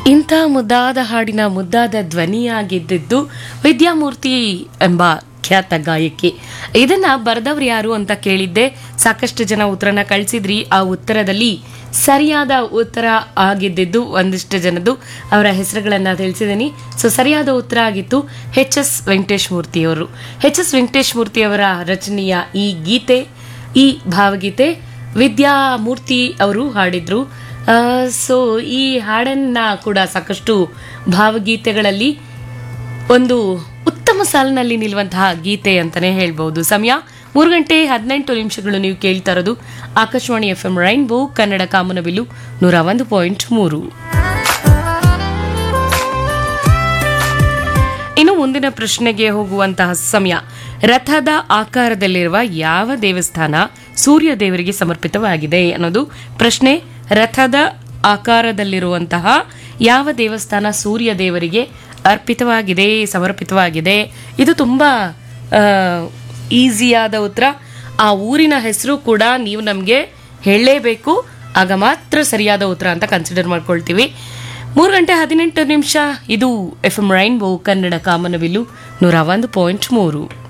ಇಂಥ ಮುದ್ದಾದ ಹಾಡಿನ ಮುದ್ದಾದ ಧ್ವನಿಯಾಗಿದ್ದಿದ್ದು ವಿದ್ಯಾಮೂರ್ತಿ ಎಂಬ ಖ್ಯಾತ ಗಾಯಕಿ ಇದನ್ನ ಬರೆದವ್ರು ಯಾರು ಅಂತ ಕೇಳಿದ್ದೆ ಸಾಕಷ್ಟು ಜನ ಉತ್ತರನ ಕಳಿಸಿದ್ರಿ ಆ ಉತ್ತರದಲ್ಲಿ ಸರಿಯಾದ ಉತ್ತರ ಆಗಿದ್ದಿದ್ದು ಒಂದಿಷ್ಟು ಜನದ್ದು ಅವರ ಹೆಸರುಗಳನ್ನ ತಿಳಿಸಿದ್ದೀನಿ ಸೊ ಸರಿಯಾದ ಉತ್ತರ ಆಗಿತ್ತು ಎಚ್ ಎಸ್ ವೆಂಕಟೇಶ್ ಮೂರ್ತಿಯವರು ಎಚ್ ಎಸ್ ವೆಂಕಟೇಶ್ ಮೂರ್ತಿಯವರ ರಚನೆಯ ಈ ಗೀತೆ ಈ ಭಾವಗೀತೆ ವಿದ್ಯಾಮೂರ್ತಿ ಅವರು ಹಾಡಿದ್ರು ಸೊ ಈ ಹಾಡನ್ನ ಕೂಡ ಸಾಕಷ್ಟು ಭಾವಗೀತೆಗಳಲ್ಲಿ ಒಂದು ಉತ್ತಮ ಸಾಲಿನಲ್ಲಿ ನಿಲ್ಲುವಂತಹ ಗೀತೆ ಅಂತಾನೆ ಹೇಳ್ಬಹುದು ಸಮಯ ಮೂರು ಗಂಟೆ ಹದಿನೆಂಟು ನಿಮಿಷಗಳು ನೀವು ಕೇಳ್ತಾ ಇರೋದು Akashvani F M rainbow Kannada ಕಾಮನಬಿಲ್ಲು ನೂರ ಒಂದು ಪಾಯಿಂಟ್ ಮೂರು ಇನ್ನು ಮುಂದಿನ ಪ್ರಶ್ನೆಗೆ ಹೋಗುವಂತಹ ಸಮಯ ರಥದ ಆಕಾರದಲ್ಲಿರುವ ಯಾವ ದೇವಸ್ಥಾನ ಸೂರ್ಯ ದೇವರಿಗೆ ಸಮರ್ಪಿತವಾಗಿದೆ ಅನ್ನೋದು ಪ್ರಶ್ನೆ ರಥದ ಆಕಾರದಲ್ಲಿರುವಂತಹ ಯಾವ ದೇವಸ್ಥಾನ ಸೂರ್ಯ ದೇವರಿಗೆ ಅರ್ಪಿತವಾಗಿದೆ ಸಮರ್ಪಿತವಾಗಿದೆ ಇದು ತುಂಬಾ ಈಸಿಯಾದ ಉತ್ತರ ಆ ಊರಿನ ಹೆಸರು ಕೂಡ ನೀವು ನಮಗೆ ಹೇಳಲೇಬೇಕು ಆಗ ಮಾತ್ರ ಸರಿಯಾದ ಉತ್ತರ ಅಂತ ಕನ್ಸಿಡರ್ ಮಾಡ್ಕೊಳ್ತೀವಿ ಮೂರು ಗಂಟೆ ಹದಿನೆಂಟು ನಿಮಿಷ ಇದು ಎಫ್ ಎಂ ರೈನ್ಬೋ ಕನ್ನಡ ಕಾಮನವಿಲ್ಲು ನೂರ ಒಂದು ಪಾಯಿಂಟ್ ಮೂರು